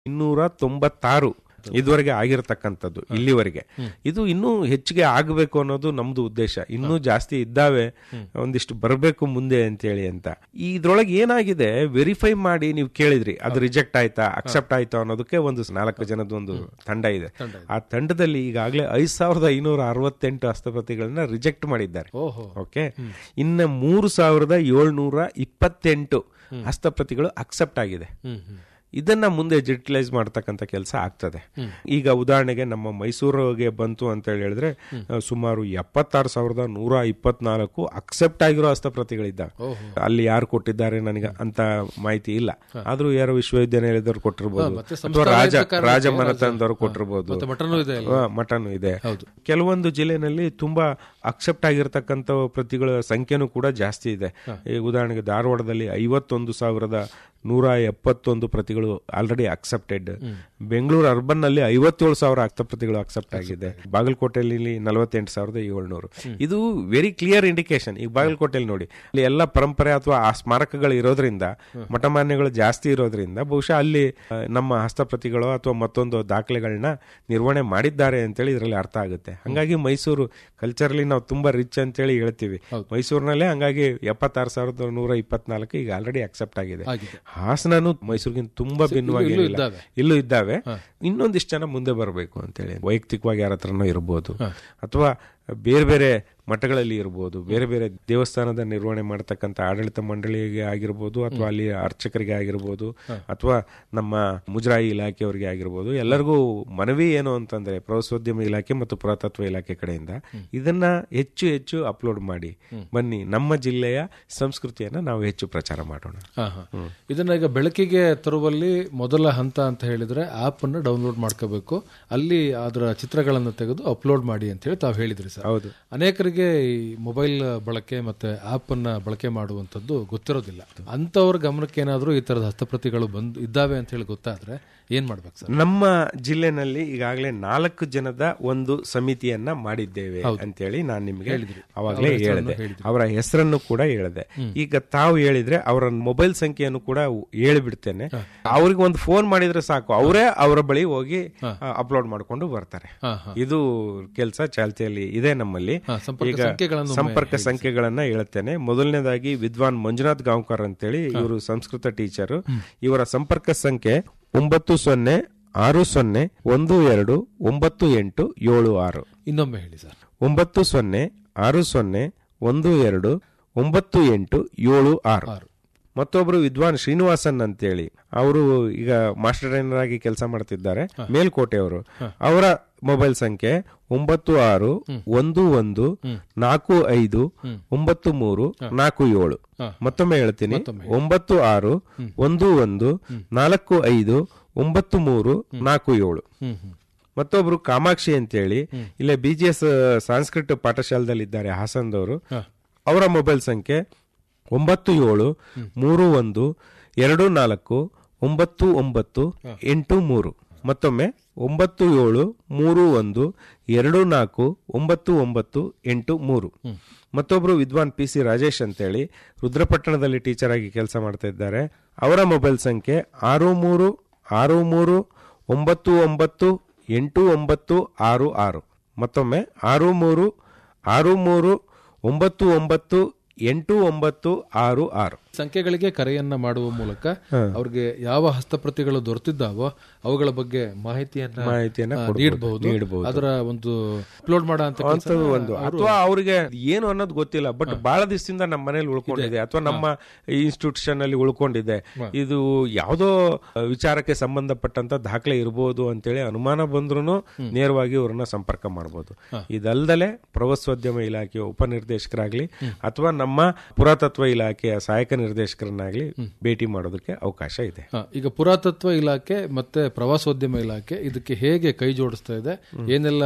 ಇನ್ನೂರ ತೊಂಬತ್ತಾರು ಇದುವರೆಗೆ ಆಗಿರತಕ್ಕಂಥದ್ದು ಇಲ್ಲಿವರೆಗೆ ಇದು ಇನ್ನೂ ಹೆಚ್ಚಿಗೆ ಆಗಬೇಕು ಅನ್ನೋದು ನಮ್ದು ಉದ್ದೇಶ ಇನ್ನೂ ಜಾಸ್ತಿ ಇದ್ದಾವೆ ಒಂದಿಷ್ಟು ಬರಬೇಕು ಮುಂದೆ ಅಂತೇಳಿ ಅಂತ ಇದ್ರೊಳಗೆ ಏನಾಗಿದೆ ವೆರಿಫೈ ಮಾಡಿ ನೀವು ಕೇಳಿದ್ರಿ ಅದು ರಿಜೆಕ್ಟ್ ಆಯ್ತಾ ಅಕ್ಸೆಪ್ಟ್ ಆಯ್ತಾ ಅನ್ನೋದಕ್ಕೆ ಒಂದು ನಾಲ್ಕು ಜನದ ಒಂದು ತಂಡ ಇದೆ ಆ ತಂಡದಲ್ಲಿ ಈಗಾಗಲೇ ಐದ್ ಸಾವಿರದ ಐನೂರ ಅರವತ್ತೆಂಟು ಹಸ್ತಪ್ರತಿಗಳನ್ನ ರಿಜೆಕ್ಟ್ ಮಾಡಿದ್ದಾರೆ ಓಹೋ ಓಕೆ ಇನ್ನ ಮೂರು ಸಾವಿರದ ಏಳ್ನೂರ ಇಪ್ಪತ್ತೆಂಟು ಹಸ್ತಪ್ರತಿಗಳು ಅಕ್ಸೆಪ್ಟ್ ಆಗಿದೆ ಹ್ಮ್ ಹ್ಮ್ ಇದನ್ನ ಮುಂದೆ ಡಿಜಿಟಲೈಸ್ ಮಾಡ್ತಕ್ಕಂಥ ಕೆಲಸ ಆಗ್ತದೆ ಈಗ ಉದಾಹರಣೆಗೆ ನಮ್ಮ ಮೈಸೂರಿಗೆ ಬಂತು ಅಂತ ಹೇಳಿ ಹೇಳಿದ್ರೆ ಆ, ಸುಮಾರು ಎಪ್ಪತ್ತಾರು ಸಾವಿರದ ನೂರ ಇಪ್ಪತ್ನಾಲ್ಕು ಅಕ್ಸೆಪ್ಟ್ ಆಗಿರೋ ಹಸ್ತಪ್ರತಿಗಳಿದ್ದಾವೆ ಅಲ್ಲಿ ಯಾರು ಕೊಟ್ಟಿದ್ದಾರೆ ನನಗೆ ಅಂತ ಮಾಹಿತಿ ಇಲ್ಲ ಆದ್ರೂ ಯಾರೋ ವಿಶ್ವವಿದ್ಯಾನಿಲಯದವ್ರು ಕೊಟ್ಟಿರ್ಬೋದು ಮತ್ತೆ ಅಥವಾ ರಾಜ ಸಂಸ್ಥಾನ ಇದ್ದ ರಾಜ ಕಾರಣಕ್ಕೆ ಮನತನದವ್ರು ಕೊಟ್ಟಿರ್ಬೋದು ಮತ್ತೆ ಮಟನು ಇದೆ ಅಲ್ವಾ? ಹಾ, ಮಟನ್ ಇದೆ ಹೌದು. ಕೆಲವೊಂದು ಜಿಲ್ಲೆನಲ್ಲಿ ತುಂಬಾ ಅಕ್ಸೆಪ್ಟ್ ಆಗಿರತಕ್ಕಂತ ಪ್ರತಿಗಳ ಸಂಖ್ಯೆನೂ ಕೂಡ ಜಾಸ್ತಿ ಇದೆ ಈ ಉದಾಹರಣೆಗೆ ಧಾರವಾಡದಲ್ಲಿ ಐವತ್ತೊಂದು ಸಾವಿರದ ನೂರ ಎಪ್ಪತ್ತೊಂದು ಪ್ರತಿಗಳು ಆಲ್ರೆಡಿ ಅಕ್ಸೆಪ್ಟೆಡ್ ಬೆಂಗಳೂರು ಅರ್ಬನ್ ನಲ್ಲಿ ಐವತ್ತೇಳು ಸಾವಿರ ಹಸ್ತಪ್ರತಿಗಳು ಅಕ್ಸೆಪ್ಟ್ ಆಗಿದೆ ಬಾಗಲಕೋಟೆಯಲ್ಲಿ ನಲವತ್ತೆಂಟು ಸಾವಿರದ ಏಳ್ನೂರು ಇದು ವೆರಿ ಕ್ಲಿಯರ್ ಇಂಡಿಕೇಶನ್ ಈಗ ಬಾಗಲಕೋಟೆಯಲ್ಲಿ ನೋಡಿ ಅಲ್ಲಿ ಎಲ್ಲ ಪರಂಪರೆ ಅಥವಾ ಆ ಸ್ಮಾರಕಗಳು ಇರೋದ್ರಿಂದ ಮಠಮಾನ್ಯಗಳು ಜಾಸ್ತಿ ಇರೋದ್ರಿಂದ ಬಹುಶಃ ಅಲ್ಲಿ ಆ, ನಮ್ಮ ಹಸ್ತಪ್ರತಿಗಳು ಅಥವಾ ಮತ್ತೊಂದು ದಾಖಲೆಗಳನ್ನ ನಿರ್ವಹಣೆ ಮಾಡಿದ್ದಾರೆ ಅಂತೇಳಿ ಇದರಲ್ಲಿ ಅರ್ಥ ಆಗುತ್ತೆ ಹಂಗಾಗಿ ಮೈಸೂರು ಕಲ್ಚರ್ಲಿ ನಾವು ತುಂಬಾ ರಿಚ್ ಅಂತೇಳಿ ಹೇಳ್ತೀವಿ ಮೈಸೂರಿನಲ್ಲೇ ಹಂಗಾಗಿ ಎಪ್ಪತ್ತಾರು ಸಾವಿರದ ನೂರ ಇಪ್ಪತ್ನಾಲ್ಕು ಈಗ ಆಲ್ರೆಡಿ ಅಕ್ಸೆಪ್ಟ್ ಆಗಿದೆ ಆಗಿದೆ. ಹಾಸನನು ಮೈಸೂರಿಗಿಂತ ತುಂಬಾ ಭಿನ್ನವಾಗಿ ಇಲ್ಲೂ ಏನಿಲ್ಲ. ಇದ್ದಾವೆ. ಇಲ್ಲೂ ಇದ್ದಾವೆ ಇನ್ನೊಂದಿಷ್ಟು ಜನ ಮುಂದೆ ಬರಬೇಕು ಅಂತೇಳಿ ವೈಯಕ್ತಿಕವಾಗಿ ಯಾರ ಹತ್ರನೋ ಇರ್ಬೋದು ಅಥವಾ ಬೇರೆ ಬೇರೆ ಮಠಗಳಲ್ಲಿ ಇರ್ಬೋದು ಬೇರೆ ಬೇರೆ ದೇವಸ್ಥಾನದ ನಿರ್ವಹಣೆ ಮಾಡತಕ್ಕಂಥ ಆಡಳಿತ ಮಂಡಳಿಗೆ ಆಗಿರ್ಬೋದು ಅಥವಾ ಅಲ್ಲಿ ಅರ್ಚಕರಿಗೆ ಆಗಿರ್ಬೋದು ಅಥವಾ ನಮ್ಮ ಮುಜರಾಯಿ ಇಲಾಖೆಯವರಿಗೆ ಆಗಿರ್ಬೋದು ಎಲ್ಲರಿಗೂ ಮನವಿ ಏನು ಅಂತಂದ್ರೆ ಪ್ರವಾಸೋದ್ಯಮ ಇಲಾಖೆ ಮತ್ತು ಪುರಾತತ್ವ ಇಲಾಖೆ ಕಡೆಯಿಂದ ಇದನ್ನ ಹೆಚ್ಚು ಹೆಚ್ಚು ಅಪ್ಲೋಡ್ ಮಾಡಿ ಬನ್ನಿ ನಮ್ಮ ಜಿಲ್ಲೆಯ ಸಂಸ್ಕೃತಿಯನ್ನ ನಾವು ಹೆಚ್ಚು ಪ್ರಚಾರ ಮಾಡೋಣ ಹಾ, ಹಾ. ಇದನ್ನ ಈಗ ಬೆಳಕಿಗೆ ತರುವಲ್ಲಿ ಮೊದಲ ಹಂತ ಅಂತ ಹೇಳಿದ್ರೆ ಆಪ್ ಅನ್ನು ಡೌನ್ಲೋಡ್ ಮಾಡ್ಕೋಬೇಕು ಅಲ್ಲಿ ಅದರ ಚಿತ್ರಗಳನ್ನು ತೆಗೆದು ಅಪ್ಲೋಡ್ ಮಾಡಿ ಅಂತ ಹೇಳಿ ತಾವು ಹೇಳಿದ್ರಿ ಸರ್ ಹೌದು ಅನೇಕರಿಗೆ ಈ ಮೊಬೈಲ್ ಬಳಕೆ ಮತ್ತೆ ಆಪ್ ಅನ್ನ ಬಳಕೆ ಮಾಡುವಂತದ್ದು ಗೊತ್ತಿರೋದಿಲ್ಲ ಅಂತವ್ರ ಗಮನಕ್ಕೆ ಏನಾದ್ರೂ ಈ ತರದ ಹಸ್ತಪ್ರತಿಗಳು ಬಂದ್ ಇದ್ದಾವೆ ಅಂತ ಹೇಳಿ ಗೊತ್ತಾದ್ರೆ ಏನ್ ಮಾಡ್ಬೇಕು ಸರ್ ನಮ್ಮ ಜಿಲ್ಲೆನಲ್ಲಿ ಈಗಾಗಲೇ ನಾಲ್ಕು ಜನದ ಒಂದು ಸಮಿತಿಯನ್ನ ಮಾಡಿದ್ದೇವೆ ಅಂತೇಳಿ ನಾನು ನಿಮಗೆ ಅವಾಗಲೇ ಹೇಳಿದೆ ಅವರ ಹೆಸರನ್ನು ಕೂಡ ಹೇಳಿದೆ ಈಗ ತಾವು ಹೇಳಿದ್ರೆ ಅವರ ಮೊಬೈಲ್ ಸಂಖ್ಯೆಯನ್ನು ಕೂಡ ಹೇಳಿಬಿಡ್ತೇನೆ ಅವ್ರಿಗೆ ಒಂದು ಫೋನ್ ಮಾಡಿದ್ರೆ ಸಾಕು ಅವರೇ ಅವರ ಬಳಿ ಹೋಗಿ ಅಪ್ಲೋಡ್ ಮಾಡ್ಕೊಂಡು ಬರ್ತಾರೆ ಹಾ, ಹಾ. ಇದು ಕೆಲಸ ಚಾಲ್ತಿಯಲ್ಲಿ ಇದೆ ನಮ್ಮಲ್ಲಿ ಹಾ, ಸಂಪರ್ಕ ಈಗ ಸಂಖ್ಯೆಗಳನ್ನು ಸಂಪರ್ಕ ಸಂಖ್ಯೆಗಳನ್ನ ಹೇಳುತ್ತೇನೆ ಮೊದಲನೇದಾಗಿ ವಿದ್ವಾನ್ ಮಂಜುನಾಥ್ ಗಾಂವ್ಕರ್ ಅಂತೇಳಿ ಇವರು ಸಂಸ್ಕೃತ ಟೀಚರ್ ಇವರ ಸಂಪರ್ಕ ಸಂಖ್ಯೆ ಒಂಬತ್ತು ಸೊನ್ನೆ ಆರು ಸೊನ್ನೆ ಒಂದು ಎರಡು ಒಂಬತ್ತು ಎಂಟು ಏಳು ಆರು ಇನ್ನೊಮ್ಮೆ ಹೇಳಿ ಸರ್ ಒಂಬತ್ತು ಸೊನ್ನೆ ಆರು ಸೊನ್ನೆ ಒಂದು ಎರಡು ಒಂಬತ್ತು ಎಂಟು ಏಳು ಆರು ಆರು. ಮತ್ತೊಬ್ರು ವಿದ್ವಾನ್ ಶ್ರೀನಿವಾಸನ್ ಅಂತೇಳಿ ಅವರು ಈಗ ಮಾಸ್ಟರ್ ಟ್ರೈನರ್ ಆಗಿ ಕೆಲಸ ಮಾಡ್ತಿದ್ದಾರೆ ಮೇಲ್ಕೋಟೆಯವರು ಅವರ ಮೊಬೈಲ್ ಸಂಖ್ಯೆ ಒಂಬತ್ತು ಆರು ಒಂದು ಒಂದು ನಾಲ್ಕು ಐದು ಒಂಬತ್ತು ಮೂರು ನಾಲ್ಕು ಏಳು ಮತ್ತೊಮ್ಮೆ ಹೇಳ್ತೀನಿ ಒಂಬತ್ತು ಆರು ಒಂದು ಒಂದು ನಾಲ್ಕು ಐದು ಒಂಬತ್ತು ಮೂರು ನಾಲ್ಕು ಏಳು ಹ್ಮ್ ಹ್ಮ್ ಮತ್ತೊಬ್ರು ಕಾಮಾಕ್ಷಿ ಅಂತೇಳಿ ಇಲ್ಲೇ ಬಿ ಜಿ ಎಸ್ ಸಾಂಸ್ಕೃತ ಪಾಠಶಾಲದಲ್ಲಿ ಇದ್ದಾರೆ ಹಾಸನದವರು ಅವರ ಮೊಬೈಲ್ ಸಂಖ್ಯೆ ಒಂಬತ್ತು ಏಳು ಮೂರು ಒಂದು ಎರಡು ನಾಲ್ಕು ಒಂಬತ್ತು ಒಂಬತ್ತು ಎಂಟು ಮೂರು ಮತ್ತೊಮ್ಮೆ ಒಂಬತ್ತು ಏಳು ಮೂರು ಒಂದು ಎರಡು ನಾಲ್ಕು ಒಂಬತ್ತು ಒಂಬತ್ತು ಎಂಟು ಮೂರು ಮತ್ತೊಬ್ರು ವಿದ್ವಾನ್ ಪಿ ಸಿ ರಾಜೇಶ್ ಅಂತೇಳಿ ರುದ್ರಪಟ್ಟಣದಲ್ಲಿ ಟೀಚರ್ ಆಗಿ ಕೆಲಸ ಮಾಡ್ತಾ ಇದ್ದಾರೆ ಅವರ ಮೊಬೈಲ್ ಸಂಖ್ಯೆ ಆರು ಮೂರು ಆರು ಮೂರು ಒಂಬತ್ತು ಒಂಬತ್ತು ಎಂಟು ಒಂಬತ್ತು ಆರು ಆರು ಮತ್ತೊಮ್ಮೆ ಆರು ಮೂರು ಆರು ಮೂರು ಒಂಬತ್ತು ಒಂಬತ್ತು ಎಂಟು ಒಂಬತ್ತು ಆರು ಆರು ಸಂಖ್ಯೆಗಳಿಗೆ ಕರೆಯನ್ನ ಮಾಡುವ ಮೂಲಕ ಅವ್ರಿಗೆ ಯಾವ ಹಸ್ತಪ್ರತಿಗಳು ದೊರೆತಿದ್ದಾವೋ ಅವುಗಳ ಬಗ್ಗೆ ಮಾಹಿತಿಯನ್ನ ಮಾಹಿತಿಯನ್ನ ಆ, ಕೊಡ್ಬೋದು, ನೀಡಬಹುದು ನೀಡಬಹುದು. ಅದರ ಒಂದು ಅಪ್ಲೋಡ್ ಮಾಡೋ ಅಂತ ಅಂಥದ್ದು ಒಂದು ಅಥವಾ ಅವರಿಗೆ ಏನು ಅನ್ನೋದು ಗೊತ್ತಿಲ್ಲ ಬಟ್ ಬಹಳ ದಿವಸದಿಂದ ನಮ್ಮ ಮನೇಲಿ ಉಳ್ಕೊಂಡಿದೆ ಅಥವಾ ನಮ್ಮ ಇನ್ಸ್ಟಿಟ್ಯೂಷನ್ ಅಲ್ಲಿ ಉಳ್ಕೊಂಡಿದೆ ಇದು ಯಾವುದೋ ವಿಚಾರಕ್ಕೆ ಸಂಬಂಧಪಟ್ಟಂತ ದಾಖಲೆ ಇರಬಹುದು ಅಂತೇಳಿ ಅನುಮಾನ ಬಂದ್ರು ನೇರವಾಗಿ ಅವ್ರನ್ನ ಸಂಪರ್ಕ ಮಾಡಬಹುದು ಇದಲ್ದಲೆ ಪ್ರವಾಸೋದ್ಯಮ ಇಲಾಖೆಯ ಉಪನಿರ್ದೇಶಕರಾಗ್ಲಿ ಅಥವಾ ನಮ್ಮ ಪುರಾತತ್ವ ಇಲಾಖೆಯ ಸಹಾಯಕ ನಿರ್ದೇಶಕರನ್ನಾಗ್ಲಿ ಭೇಟಿ ಮಾಡೋದಕ್ಕೆ ಅವಕಾಶ ಇದೆ ಹಾ, ಈಗ ಪುರಾತತ್ವ ಇಲಾಖೆ ಮತ್ತೆ ಪ್ರವಾಸೋದ್ಯಮ ಇಲಾಖೆ ಇದಕ್ಕೆ ಹೇಗೆ ಕೈ ಜೋಡಿಸ್ತಾ ಇದೆ ಏನೆಲ್ಲ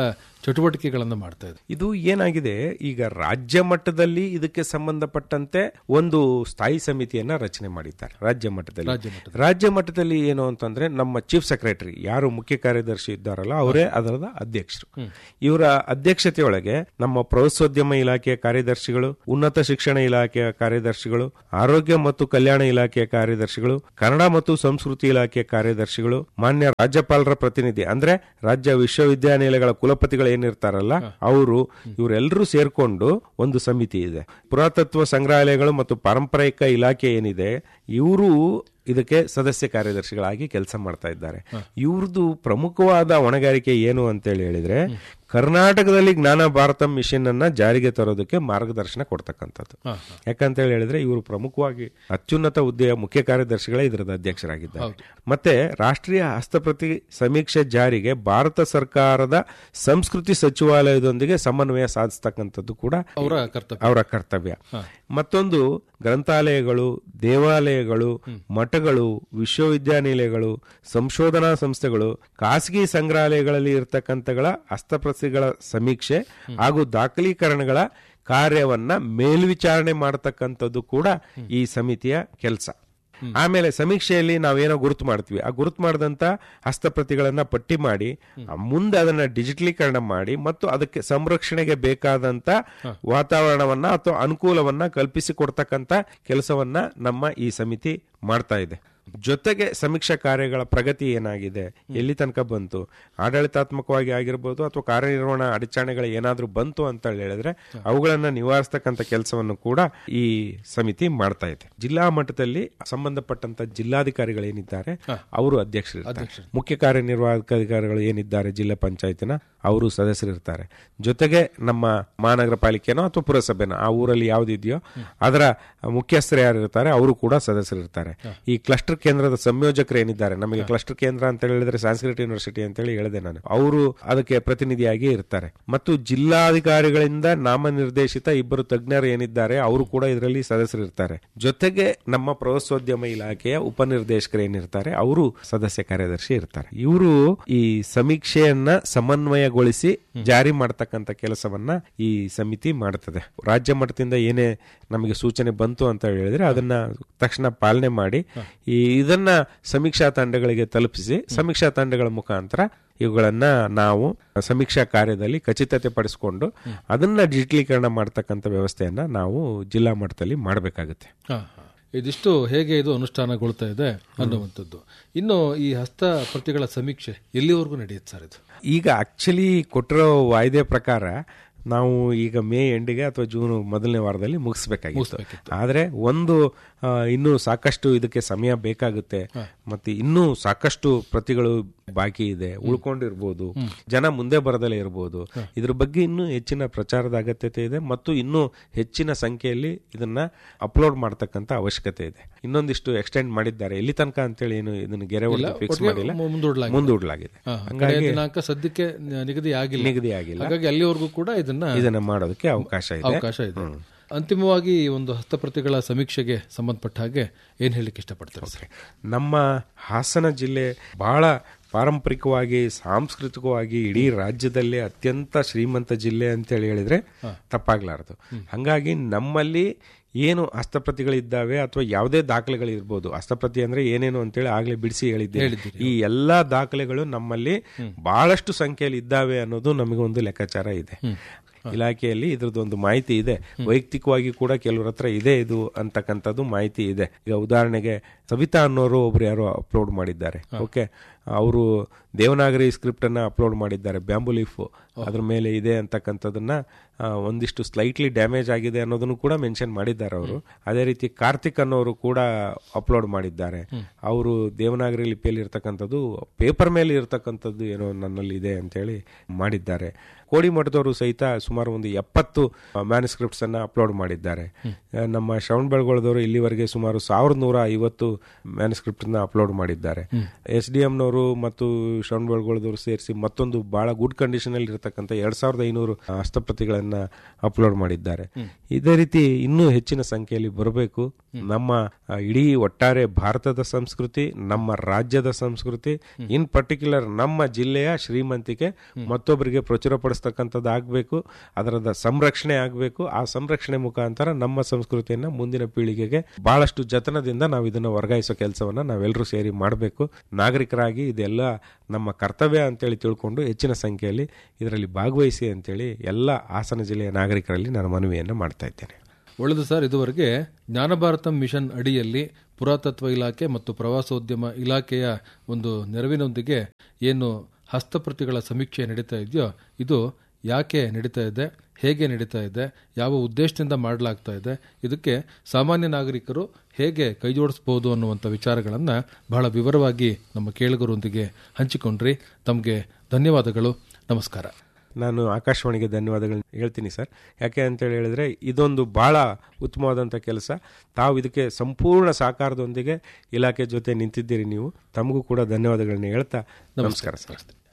ಚಟುವಟಿಕೆಗಳನ್ನ ಮಾಡ್ತಾ ಇದೆ ಇದು ಏನಾಗಿದೆ ಈಗ ರಾಜ್ಯ ಮಟ್ಟದಲ್ಲಿ ಇದಕ್ಕೆ ಸಂಬಂಧಪಟ್ಟಂತೆ ಒಂದು ಸ್ಥಾಯಿ ಸಮಿತಿಯನ್ನ ರಚನೆ ಮಾಡಿದ್ದಾರೆ ರಾಜ್ಯ ಮಟ್ಟದಲ್ಲಿ ರಾಜ್ಯ ಮಟ್ಟದಲ್ಲಿ. ರಾಜ್ಯ ಮಟ್ಟದಲ್ಲಿ ಏನು ಅಂತಂದ್ರೆ ನಮ್ಮ ಚೀಫ್ ಸೆಕ್ರೆಟರಿ ಯಾರು ಮುಖ್ಯ ಕಾರ್ಯದರ್ಶಿ ಇದ್ದಾರಲ್ಲ ಅವರೇ ಅದರದ ಅಧ್ಯಕ್ಷರು ಇವರ ಅಧ್ಯಕ್ಷತೆಯೊಳಗೆ ನಮ್ಮ ಪ್ರವಾಸೋದ್ಯಮ ಇಲಾಖೆಯ ಕಾರ್ಯದರ್ಶಿಗಳು ಉನ್ನತ ಶಿಕ್ಷಣ ಇಲಾಖೆಯ ಕಾರ್ಯದರ್ಶಿಗಳು ಆರೋಗ್ಯ ಮತ್ತು ಕಲ್ಯಾಣ ಇಲಾಖೆಯ ಕಾರ್ಯದರ್ಶಿಗಳು ಕನ್ನಡ ಮತ್ತು ಸಂಸ್ಕೃತಿ ಇಲಾಖೆಯ ಕಾರ್ಯದರ್ಶಿಗಳು ಮಾನ್ಯ ರಾಜ್ಯಪಾಲರ ಪ್ರತಿನಿಧಿ ಅಂದ್ರೆ ರಾಜ್ಯ ವಿಶ್ವವಿದ್ಯಾನಿಲಯಗಳ ಕುಲಪತಿಗಳು ಏನಿರ್ತಾರಲ್ಲ ಅವರು ಇವರೆಲ್ಲರೂ ಸೇರ್ಕೊಂಡು ಒಂದು ಸಮಿತಿ ಇದೆ ಪುರಾತತ್ವ ಸಂಗ್ರಹಾಲಯಗಳು ಮತ್ತು ಪಾರಂಪರಿಕ ಇಲಾಖೆ ಏನಿದೆ ಇವರು ಇದಕ್ಕೆ ಸದಸ್ಯ ಕಾರ್ಯದರ್ಶಿಗಳಾಗಿ ಕೆಲಸ ಮಾಡ್ತಾ ಇದ್ದಾರೆ ಇವ್ರದ್ದು ಪ್ರಮುಖವಾದ ಹೊಣೆಗಾರಿಕೆ ಏನು ಅಂತೇಳಿ ಹೇಳಿದ್ರೆ ಕರ್ನಾಟಕದಲ್ಲಿ ಜ್ಞಾನ ಭಾರತ ಮಿಷನ್ ಅನ್ನ ಜಾರಿಗೆ ತರೋದಕ್ಕೆ ಮಾರ್ಗದರ್ಶನ ಕೊಡ್ತಕ್ಕಂಥದ್ದು ಹಾ, ಯಾಕಂತ ಹೇಳಿ ಹೇಳಿದ್ರೆ ಇವರು ಪ್ರಮುಖವಾಗಿ ಅತ್ಯುನ್ನತ ಹುದ್ದೆಯ ಮುಖ್ಯ ಕಾರ್ಯದರ್ಶಿಗಳೇ ಇದರದ ಅಧ್ಯಕ್ಷರಾಗಿದ್ದಾರೆ ಮತ್ತೆ ರಾಷ್ಟ್ರೀಯ ಹಸ್ತಪ್ರತಿ ಸಮೀಕ್ಷೆ ಜಾರಿಗೆ ಭಾರತ ಸರ್ಕಾರದ ಸಂಸ್ಕೃತಿ ಸಚಿವಾಲಯದೊಂದಿಗೆ ಸಮನ್ವಯ ಸಾಧಿಸ್ತಕ್ಕಂಥದ್ದು ಕೂಡ ಅವರ ಕರ್ತವ್ಯ ಅವರ ಕರ್ತವ್ಯ ಮತ್ತೊಂದು ಗ್ರಂಥಾಲಯಗಳು ದೇವಾಲಯಗಳು ಮಠಗಳು ವಿಶ್ವವಿದ್ಯಾನಿಲಯಗಳು ಸಂಶೋಧನಾ ಸಂಸ್ಥೆಗಳು ಖಾಸಗಿ ಸಂಗ್ರಹಾಲಯಗಳಲ್ಲಿ ಇರತಕ್ಕಂಥಗಳ ಹಸ್ತಪ್ರತಿಗಳ ಸಮೀಕ್ಷೆ ಹಾಗೂ ದಾಖಲೀಕರಣಗಳ ಕಾರ್ಯವನ್ನ ಮೇಲ್ವಿಚಾರಣೆ ಮಾಡತಕ್ಕಂಥದ್ದು ಕೂಡ ಈ ಸಮಿತಿಯ ಕೆಲಸ ಆಮೇಲೆ ಸಮೀಕ್ಷೆಯಲ್ಲಿ ನಾವೇನೋ ಗುರುತು ಮಾಡ್ತೀವಿ ಆ ಗುರುತು ಮಾಡಿದಂತ ಹಸ್ತಪ್ರತಿಗಳನ್ನ ಪಟ್ಟಿ ಮಾಡಿ ಆ ಮುಂದೆ ಅದನ್ನ ಡಿಜಿಟಲೀಕರಣ ಮಾಡಿ ಮತ್ತು ಅದಕ್ಕೆ ಸಂರಕ್ಷಣೆಗೆ ಬೇಕಾದಂತ ವಾತಾವರಣವನ್ನ ಅಥವಾ ಅನುಕೂಲವನ್ನ ಕಲ್ಪಿಸಿ ಕೊಡ್ತಕ್ಕಂತ ಕೆಲಸವನ್ನ ನಮ್ಮ ಈ ಸಮಿತಿ ಮಾಡ್ತಾ ಇದೆ ಜೊತೆಗೆ ಸಮೀಕ್ಷಾ ಕಾರ್ಯಗಳ ಪ್ರಗತಿ ಏನಾಗಿದೆ ಎಲ್ಲಿ ತನಕ ಬಂತು ಆಡಳಿತಾತ್ಮಕವಾಗಿ ಆಗಿರ್ಬೋದು ಅಥವಾ ಕಾರ್ಯನಿರ್ವಹಣಾ ಅಡಚಣೆಗಳು ಏನಾದ್ರೂ ಬಂತು ಅಂತ ಹೇಳಿದ್ರೆ ಅವುಗಳನ್ನ ನಿವಾರಿಸ್ತಕ್ಕಂಥ ಕೆಲಸವನ್ನು ಕೂಡ ಈ ಸಮಿತಿ ಮಾಡ್ತಾ ಇದೆ ಜಿಲ್ಲಾ ಮಟ್ಟದಲ್ಲಿ ಸಂಬಂಧಪಟ್ಟಂತ ಜಿಲ್ಲಾಧಿಕಾರಿಗಳೇನಿದ್ದಾರೆ ಅವರು ಅಧ್ಯಕ್ಷರಿರ್ತಾರೆ ಮುಖ್ಯ ಕಾರ್ಯನಿರ್ವಾಹಕ ಅಧಿಕಾರಿಗಳು ಏನಿದ್ದಾರೆ ಜಿಲ್ಲಾ ಪಂಚಾಯತಿನ ಅವರು ಸದಸ್ಯರಿರ್ತಾರೆ ಜೊತೆಗೆ ನಮ್ಮ ಮಹಾನಗರ ಪಾಲಿಕೆನೋ ಅಥವಾ ಪುರಸಭೆನೋ ಆ ಊರಲ್ಲಿ ಯಾವ್ದಿದೆಯೋ ಅದರ ಮುಖ್ಯಸ್ಥರು ಯಾರಿರ್ತಾರೆ ಅವರು ಕೂಡ ಸದಸ್ಯರಿರ್ತಾರೆ ಈ ಕ್ಲಸ್ಟರ್ ಕೇಂದ್ರದ ಸಂಯೋಜಕರು ಏನಿದ್ದಾರೆ ನಮಗೆ ಕ್ಲಸ್ಟರ್ ಕೇಂದ್ರ ಅಂತ ಹೇಳಿದ್ರೆ ಸಾಂಸ್ಕೃತಿಕ ಯೂನಿವರ್ಸಿಟಿ ಅಂತ ಹೇಳಿ ಹೇಳಿದೆ ನಾನು ಅವರು ಅದಕ್ಕೆ ಪ್ರತಿನಿಧಿಯಾಗಿ ಇರ್ತಾರೆ ಮತ್ತು ಜಿಲ್ಲಾಧಿಕಾರಿಗಳಿಂದ ನಾಮನಿರ್ದೇಶಿತ ಇಬ್ಬರು ತಜ್ಞರು ಏನಿದ್ದಾರೆ ಅವರು ಕೂಡ ಇದರಲ್ಲಿ ಸದಸ್ಯರಿರ್ತಾರೆ ಜೊತೆಗೆ ನಮ್ಮ ಪ್ರವಾಸೋದ್ಯಮ ಇಲಾಖೆಯ ಉಪನಿರ್ದೇಶಕರು ಏನಿರ್ತಾರೆ ಅವರು ಸದಸ್ಯ ಕಾರ್ಯದರ್ಶಿ ಇರ್ತಾರೆ ಇವರು ಈ ಸಮೀಕ್ಷೆಯನ್ನ ಸಮನ್ವಯಗೊಳಿಸಿ ಜಾರಿ ಮಾಡತಕ್ಕಂತ ಕೆಲಸವನ್ನ ಈ ಸಮಿತಿ ಮಾಡುತ್ತದೆ ರಾಜ್ಯ ಮಟ್ಟದಿಂದ ಏನೇ ನಮಗೆ ಸೂಚನೆ ಬಂತು ಅಂತ ಹೇಳಿದ್ರೆ ಅದನ್ನ ತಕ್ಷಣ ಪಾಲನೆ ಮಾಡಿ ಈ ಇದನ್ನ ಸಮೀಕ್ಷಾ ತಂಡಗಳಿಗೆ ತಲುಪಿಸಿ ಸಮೀಕ್ಷಾ ತಂಡಗಳ ಮುಖಾಂತರ ಇವುಗಳನ್ನ ನಾವು ಸಮೀಕ್ಷಾ ಕಾರ್ಯದಲ್ಲಿ ಖಚಿತತೆ ಪಡಿಸಿಕೊಂಡು ಅದನ್ನ ಡಿಜಿಟಲೀಕರಣ ಮಾಡ್ತಕ್ಕಂಥ ವ್ಯವಸ್ಥೆಯನ್ನ ನಾವು ಜಿಲ್ಲಾ ಮಟ್ಟದಲ್ಲಿ ಮಾಡಬೇಕಾಗುತ್ತೆ ಹಾ, ಹಾ. ಇದಿಷ್ಟು ಹೇಗೆ ಇದು ಅನುಷ್ಠಾನಗೊಳ್ತಾ ಇದೆ ಅನ್ನುವಂಥದ್ದು ಇನ್ನು ಈ ಹಸ್ತ ಪ್ರತಿಗಳ ಸಮೀಕ್ಷೆ ಎಲ್ಲಿವರೆಗೂ ನಡೆಯುತ್ತೆ ಸರ್ ಇದು ಈಗ ಆಕ್ಚುಲಿ ಕೊಟ್ಟಿರೋ ವಾಯ್ದೆ ಪ್ರಕಾರ ನಾವು ಈಗ ಮೇ ಎಂಡಿಗೆ ಅಥವಾ ಜೂನ್ ಮೊದಲನೇ ವಾರದಲ್ಲಿ ಮುಗಿಸ್ಬೇಕಾಗಿತ್ತು ಆದ್ರೆ ಒಂದು ಆ, ಇನ್ನೂ ಸಾಕಷ್ಟು ಇದಕ್ಕೆ ಸಮಯ ಬೇಕಾಗುತ್ತೆ ಮತ್ತೆ ಇನ್ನೂ ಸಾಕಷ್ಟು ಪ್ರತಿಗಳು ಬಾಕಿ ಇದೆ ಉಳ್ಕೊಂಡಿರ್ಬೋದು ಜನ ಮುಂದೆ ಬರದಲ್ಲೇ ಇರ್ಬೋದು ಇದ್ರ ಬಗ್ಗೆ ಇನ್ನೂ ಹೆಚ್ಚಿನ ಪ್ರಚಾರದ ಅಗತ್ಯತೆ ಇದೆ ಮತ್ತು ಇನ್ನೂ ಹೆಚ್ಚಿನ ಸಂಖ್ಯೆಯಲ್ಲಿ ಇದನ್ನ ಅಪ್ಲೋಡ್ ಮಾಡ್ತಕ್ಕಂತ ಅವಶ್ಯಕತೆ ಇದೆ ಇನ್ನೊಂದಿಷ್ಟು ಎಕ್ಸ್ಟೆಂಡ್ ಮಾಡಿದ್ದಾರೆ ಎಲ್ಲಿ ತನಕ ಅಂತೇಳಿ ಏನು ಇದನ್ನ ಗೆರೆ ಹೊಡೆದು ಫಿಕ್ಸ್ ಮಾಡಿಲ್ಲ ಮು- ಮುಂದೂಡಲಾಗಿದೆ. ಮುಂದೂಡಲಾಗಿದೆ ಹಾ, ಹಾ. ಕಡೆಯ ದಿನಾಂಕ ಸದ್ಯಕ್ಕೆ ನ- ನಿಗದಿ ಆಗಿಲ್ಲ ನಿಗದಿ ಆಗಿಲ್ಲ ಹಾಗಾಗಿ ಅಲ್ಲಿವರೆಗೂ ಕೂಡ ಇದನ್ನ ಇದನ್ನ ಮಾಡೋದಕ್ಕೆ ಅವಕಾಶ ಇದೆ ಅವಕಾಶ ಇದೆ ಅಂತಿಮವಾಗಿ ಈ ಒಂದು ಹಸ್ತಪ್ರತಿಗಳ ಸಮೀಕ್ಷೆಗೆ ಸಂಬಂಧಪಟ್ಟ ಹಾಗೆ ಏನ್ ಹೇಳಲಿಕ್ಕೆ ಇಷ್ಟಪಡ್ತಾರೆ ಸರ್ ನಮ್ಮ ಹಾಸನ ಜಿಲ್ಲೆ ಬಹಳ ಪಾರಂಪರಿಕವಾಗಿ ಸಾಂಸ್ಕೃತಿಕವಾಗಿ ಇಡೀ ರಾಜ್ಯದಲ್ಲೇ ಅತ್ಯಂತ ಶ್ರೀಮಂತ ಜಿಲ್ಲೆ ಅಂತೇಳಿ ಹೇಳಿದ್ರೆ ತಪ್ಪಾಗ್ಲಾರದು ಹಂಗಾಗಿ ನಮ್ಮಲ್ಲಿ ಏನು ಹಸ್ತಪ್ರತಿಗಳಿದ್ದಾವೆ ಅಥವಾ ಯಾವುದೇ ದಾಖಲೆಗಳು ಇರ್ಬೋದು ಹಸ್ತಪ್ರತಿ ಅಂದ್ರೆ ಏನೇನು ಅಂತೇಳಿ ಆಗ್ಲೇ ಬಿಡಿಸಿ ಹೇಳಿದ್ದೆ ಈ ಎಲ್ಲಾ ದಾಖಲೆಗಳು ನಮ್ಮಲ್ಲಿ ಬಹಳಷ್ಟು ಸಂಖ್ಯೆಯಲ್ಲಿ ಇದ್ದಾವೆ ಅನ್ನೋದು ನಮಗೊಂದು ಲೆಕ್ಕಾಚಾರ ಇದೆ ಇಲಾಖೆಯಲ್ಲಿ ಇದ್ರದ್ದು ಒಂದು ಮಾಹಿತಿ ಇದೆ ವೈಯಕ್ತಿಕವಾಗಿ ಕೂಡ ಕೆಲವ್ರ ಹತ್ರ ಇದೆ ಇದು ಅಂತಕ್ಕಂಥದ್ದು ಮಾಹಿತಿ ಇದೆ ಈಗ ಉದಾಹರಣೆಗೆ ಸವಿತಾ ಅನ್ನೋರು ಒಬ್ರು ಯಾರೋ ಅಪ್ಲೋಡ್ ಮಾಡಿದ್ದಾರೆ ಓಕೆ ಅವರು ದೇವನಾಗರಿ ಸ್ಕ್ರಿಪ್ಟ್ ಅನ್ನ ಅಪ್ಲೋಡ್ ಮಾಡಿದ್ದಾರೆ ಬ್ಯಾಂಬು ಲೀಫ್ ಅದ್ರ ಮೇಲೆ ಇದೆ ಅಂತಕ್ಕಂಥದ್ದನ್ನ ಆ, ಒಂದಿಷ್ಟು ಸ್ಲೈಟ್ಲಿ ಡ್ಯಾಮೇಜ್ ಆಗಿದೆ ಅನ್ನೋದನ್ನು ಕೂಡ ಮೆನ್ಷನ್ ಮಾಡಿದ್ದಾರೆ ಅವರು ಅದೇ ರೀತಿ ಕಾರ್ತಿಕ್ ಅನ್ನೋರು ಕೂಡ ಅಪ್ಲೋಡ್ ಮಾಡಿದ್ದಾರೆ ಅವರು ದೇವನಾಗರಿ ಲಿಪಿಯಲ್ಲಿ ಇರ್ತಕ್ಕಂಥದ್ದು ಪೇಪರ್ ಮೇಲೆ ಇರ್ತಕ್ಕಂಥದ್ದು ಏನೋ ನನ್ನಲ್ಲಿ ಇದೆ ಅಂತೇಳಿ ಮಾಡಿದ್ದಾರೆ ಕೋಡಿಮಠದವರು ಸಹಿತ ಸುಮಾರು ಒಂದು ಎಪ್ಪತ್ತು ಮ್ಯಾನುಸ್ಕ್ರಿಪ್ಟ್ಸ್ ಅನ್ನ ಅಪ್ಲೋಡ್ ಮಾಡಿದ್ದಾರೆ ಆ, ನಮ್ಮ ಶ್ರವಣ್ ಬೆಳಗೊಳದವರು ಇಲ್ಲಿವರೆಗೆ ಸುಮಾರು ಸಾವಿರದ ನೂರ ಐವತ್ತು ಮ್ಯಾನುಸ್ಕ್ರಿಪ್ಟ್ ಅಪ್ಲೋಡ್ ಮಾಡಿದ್ದಾರೆ ಎಸ್ ಡಿ ಎಂನವರು ಹಾಸನದವರು ಮತ್ತು ಶ್ರವಣಬೆಳಗೊಳದವರು ಸೇರಿಸಿ ಮತ್ತೊಂದು ಬಹಳ ಗುಡ್ ಕಂಡೀಷನ್ ಅಲ್ಲಿ ಇರತಕ್ಕಂಥ ಎರಡ್ ಸಾವಿರದ ಐನೂರು ಹಸ್ತಪ್ರತಿಗಳನ್ನ ಅಪ್ಲೋಡ್ ಮಾಡಿದ್ದಾರೆ ಇದೇ ರೀತಿ ಇನ್ನೂ ಹೆಚ್ಚಿನ ಸಂಖ್ಯೆಯಲ್ಲಿ ಬರಬೇಕು ನಮ್ಮ ಆ, ಇಡೀ ಒಟ್ಟಾರೆ ಭಾರತದ ಸಂಸ್ಕೃತಿ ನಮ್ಮ ರಾಜ್ಯದ ಸಂಸ್ಕೃತಿ ಇನ್ ಪರ್ಟಿಕ್ಯುಲರ್ ನಮ್ಮ ಜಿಲ್ಲೆಯ ಶ್ರೀಮಂತಿಕೆ ಮತ್ತೊಬ್ಬರಿಗೆ ಪ್ರಚುರಪಡಿಸ್ತಕ್ಕಂಥದ್ದು ಆಗಬೇಕು ಅದರದ ಸಂರಕ್ಷಣೆ ಆಗಬೇಕು ಆ ಸಂರಕ್ಷಣೆ ಮುಖಾಂತರ ನಮ್ಮ ಸಂಸ್ಕೃತಿಯನ್ನ ಮುಂದಿನ ಪೀಳಿಗೆಗೆ ಬಹಳಷ್ಟು ಜತನದಿಂದ ನಾವು ಇದನ್ನ ವರ್ಗಾಯಿಸೋ ಕೆಲಸವನ್ನ ನಾವೆಲ್ಲರೂ ಸೇರಿ ಮಾಡಬೇಕು ನಾಗರಿಕರಾಗಿ ಇದೆಲ್ಲ ನಮ್ಮ ಕರ್ತವ್ಯ ಅಂತೇಳಿ ತಿಳ್ಕೊಂಡು ಹೆಚ್ಚಿನ ಸಂಖ್ಯೆಯಲ್ಲಿ ಇದರಲ್ಲಿ ಭಾಗವಹಿಸಿ ಅಂತೇಳಿ ಎಲ್ಲ ಹಾಸನ ಜಿಲ್ಲೆಯ ನಾಗರಿಕರಲ್ಲಿ ನಾನು ಮನವಿಯನ್ನು ಮಾಡ್ತಾ ಇದ್ದೇನೆ ಒಳ್ಳೆಯದು ಸರ್ ಇದುವರೆಗೆ ಜ್ಞಾನ ಭಾರತ ಮಿಷನ್ ಅಡಿಯಲ್ಲಿ ಪುರಾತತ್ವ ಇಲಾಖೆ ಮತ್ತು ಪ್ರವಾಸೋದ್ಯಮ ಇಲಾಖೆಯ ಒಂದು ನೆರವಿನೊಂದಿಗೆ ಏನು ಹಸ್ತಪ್ರತಿಗಳ ಸಮೀಕ್ಷೆ ನಡೀತಾ ಇದೆಯೋ ಇದು ಯಾಕೆ ನಡೀತಾ ಇದೆ ಹೇಗೆ ನಡೀತಾ ಇದೆ ಯಾವ ಉದ್ದೇಶದಿಂದ ಮಾಡಲಾಗ್ತಾ ಇದೆ ಇದಕ್ಕೆ ಸಾಮಾನ್ಯ ನಾಗರಿಕರು ಹೇಗೆ ಕೈಜೋಡಿಸಬಹುದು ಅನ್ನುವಂಥ ವಿಚಾರಗಳನ್ನು ಬಹಳ ವಿವರವಾಗಿ ನಮ್ಮ ಕೇಳುಗರೊಂದಿಗೆ ಹಂಚಿಕೊಂಡ್ರಿ ತಮಗೆ ಧನ್ಯವಾದಗಳು ನಮಸ್ಕಾರ ನಾನು ಆಕಾಶವಾಣಿಗೆ ಧನ್ಯವಾದಗಳು ಹೇಳ್ತೀನಿ ಸರ್ ಯಾಕೆ ಅಂತೇಳಿ ಹೇಳಿದ್ರೆ ಇದೊಂದು ಬಹಳ ಉತ್ತಮವಾದಂಥ ಕೆಲಸ ತಾವು ಇದಕ್ಕೆ ಸಂಪೂರ್ಣ ಸಹಕಾರದೊಂದಿಗೆ ಇಲಾಖೆ ಜೊತೆ ನಿಂತಿದ್ದೀರಿ ನೀವು ತಮಗೂ ಕೂಡ ಧನ್ಯವಾದಗಳನ್ನ ಹೇಳ್ತಾ ನಮಸ್ಕಾರ ಸರ್